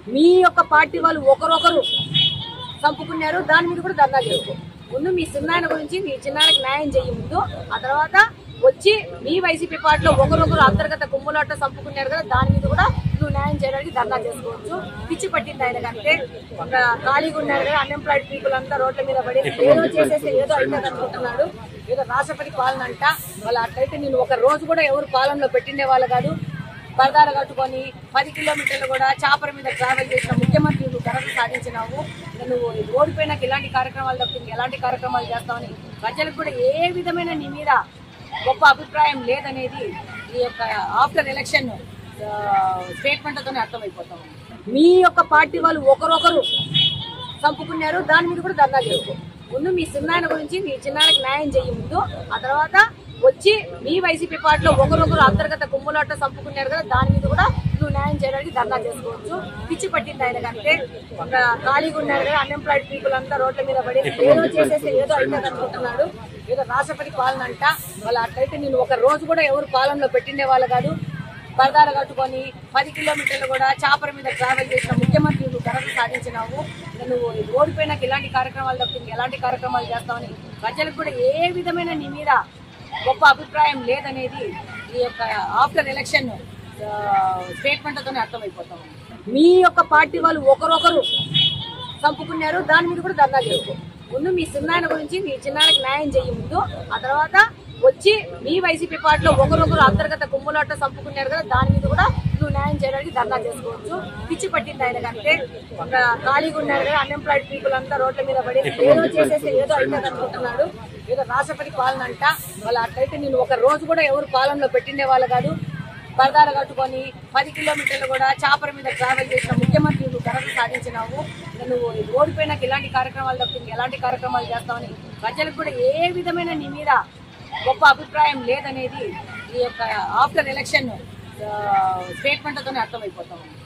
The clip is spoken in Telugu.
మీ యొక్క పార్టీ వాళ్ళు ఒకరొకరు చంపుకున్నారు దాని మీద కూడా ధర్నా చేసుకో ముందు మీ చిన్నాయన గురించి మీ చిన్నాయనకి న్యాయం చేయ ముందు ఆ తర్వాత వచ్చి మీ వైసీపీ పార్టీలో ఒకరొకరు అంతర్గత కుమ్ములాట చంపుకున్నారు కదా దాని మీద కూడా నువ్వు న్యాయం చేయడానికి ధర్నా చేసుకోవచ్చు పిచ్చి పట్టింది ఆయన కంటే ఒక ఖాళీగా ఉన్నారు కదా అన్ఎంప్లాయిడ్ పీపుల్ అంతా రోడ్ల మీద పడి ఏదో చేసేసి ఏదో అయితే అనుకుంటున్నాడు ఏదో రాష్ట్రపతి పాలన అంట వాళ్ళు అట్లయితే నేను ఒక రోజు కూడా ఎవరు పాలనలో పెట్టిండే వాళ్ళు కాదు పరదాలు కట్టుకొని పది కిలోమీటర్లు కూడా చాపర మీద ట్రావెల్ చేసిన ముఖ్యమంత్రి నువ్వు ఘనత సాధించినావు ఇంకా నువ్వు ఓడిపోయినాక ఇలాంటి కార్యక్రమాలు తప్పింది ఎలాంటి కార్యక్రమాలు చేస్తావని ప్రజలకు కూడా ఏ విధమైన నీ మీద గొప్ప అభిప్రాయం లేదనేది ఈ యొక్క ఆఫ్టర్ ఎలక్షన్ స్టేట్మెంట్తోనే అర్థమైపోతాం మీ యొక్క పార్టీ వాళ్ళు ఒకరొకరు చంపుకున్నారు దాని మీద కూడా ధర్నా చేసుకో ముందు మీ చిన్నాయన గురించి మీ చిన్నాయనకి న్యాయం చేయ ముందు ఆ తర్వాత వచ్చి మీ వైసీపీ పార్టీలో ఒకరొకరు అంతర్గత కుమ్ములాట చంపుకున్నారు కదా దాని మీద కూడా నువ్వు న్యాయం చేయడానికి ధర్నా చేసుకోవచ్చు పిచ్చి పట్టింది ఆయన కంటే ఒక ఖాళీగా ఉన్నారు కదా అన్ఎంప్లాయిడ్ పీపుల్ అంతా రోడ్ల మీద పడి ఏదో చేసేసి ఏదో అయితే అనుకుంటున్నాడు ఏదో రాష్ట్రపతి పాలన అంట వాళ్ళు అట్లయితే నేను ఒక రోజు కూడా ఎవరు పాలనలో పెట్టిండే వాళ్ళు కాదు పరదాలు కట్టుకొని పది కిలోమీటర్లు కూడా చాపర మీద ట్రావెల్ చేసిన ముఖ్యమంత్రి నువ్వు ఘనత సాధించినావు ఇంకా నువ్వు ఓడిపోయినాక ఇలాంటి కార్యక్రమాలు తప్పింది ఎలాంటి కార్యక్రమాలు చేస్తావని ప్రజలకు కూడా ఏ విధమైన నీ మీద గొప్ప అభిప్రాయం లేదనేది ఈ యొక్క ఆఫ్టర్ ఎలక్షన్ స్టేట్మెంట్తోనే అర్థమైపోతాం మీ యొక్క పార్టీ వాళ్ళు ఒకరొకరు చంపుకున్నారు దాని మీద కూడా ధర్నా చేసుకో ముందు మీ చిన్నాయన గురించి మీ చిన్నాయనకి న్యాయం చేయ ముందు ఆ తర్వాత వచ్చి మీ వైసీపీ పార్టీలో ఒకరొకరు అంతర్గత కుమ్ములాట చంపుకున్నారు కదా దాని మీద కూడా నువ్వు న్యాయం చేయడానికి ధర్నా చేసుకోవచ్చు పిచ్చి పట్టింది ఆయన కంటే ఒక ఖాళీగా ఉన్నారు కదా అన్ఎంప్లాయిడ్ పీపుల్ అంతా రోడ్ల మీద పడి ఏదో చేసేసి ఏదో అయితే అనుకుంటున్నాడు ఏదో రాష్ట్రపతి పాలన అంట వాళ్ళు అట్లయితే నేను ఒక రోజు కూడా ఎవరు పాలనలో పెట్టిండే వాళ్ళు కాదు పరదాలు కట్టుకొని పది కిలోమీటర్లు కూడా చాపర మీద ట్రావెల్ చేసిన ముఖ్యమంత్రి నువ్వు ఘనత సాధించినావు ఇంకా నువ్వు ఓడిపోయినాక ఇలాంటి కార్యక్రమాలు తప్పింది ఎలాంటి కార్యక్రమాలు చేస్తావని ప్రజలకు కూడా ఏ విధమైన నీ మీద గొప్ప అభిప్రాయం లేదనేది ఈ యొక్క ఆఫ్టర్ ఎలక్షన్ స్టేట్మెంట్తోనే అర్థమైపోతాం